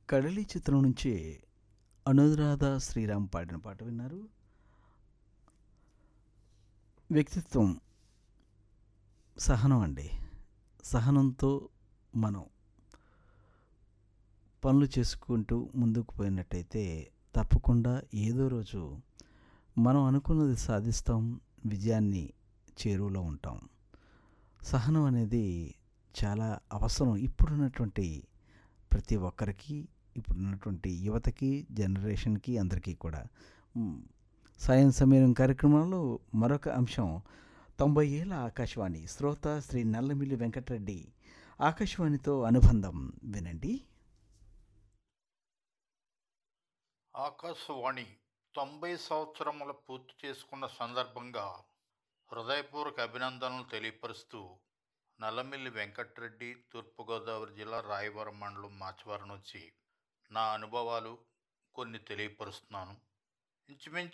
కడలి చిత్రం నుంచి అనురాధ శ్రీరామ్ పాడిన పాట విన్నారు వ్యక్తిత్వం సహనం అండి సహనంతో మనం పనులు చేసుకుంటూ ముందుకు పోయినట్టయితే తప్పకుండా ఏదో రోజు మనం అనుకున్నది సాధిస్తాం విజయాన్ని చేరువలో ఉంటాం సహనం అనేది చాలా అవసరం ఇప్పుడున్నటువంటి ప్రతి ఒక్కరికి ఇప్పుడున్నటువంటి యువతకి జనరేషన్కి అందరికీ కూడా మ్, సాయం సమయం కార్యక్రమంలో మరొక అంశం తొంభై ఏళ్ళ ఆకాశవాణి శ్రోత శ్రీ నల్లమిల్లి వెంకటరెడ్డి ఆకాశవాణితో అనుబంధం వినండి ఆకాశవాణి తొంభై సంవత్సరముల పూర్తి చేసుకున్న సందర్భంగా హృదయపూర్వక అభినందనలు తెలియపరుస్తూ నల్లమిల్లి వెంకటరెడ్డి తూర్పుగోదావరి జిల్లా రాయవరం మండలం మాచవరం నుంచి నా అనుభవాలు కొన్ని తెలియపరుస్తున్నాను ఇంచుమించు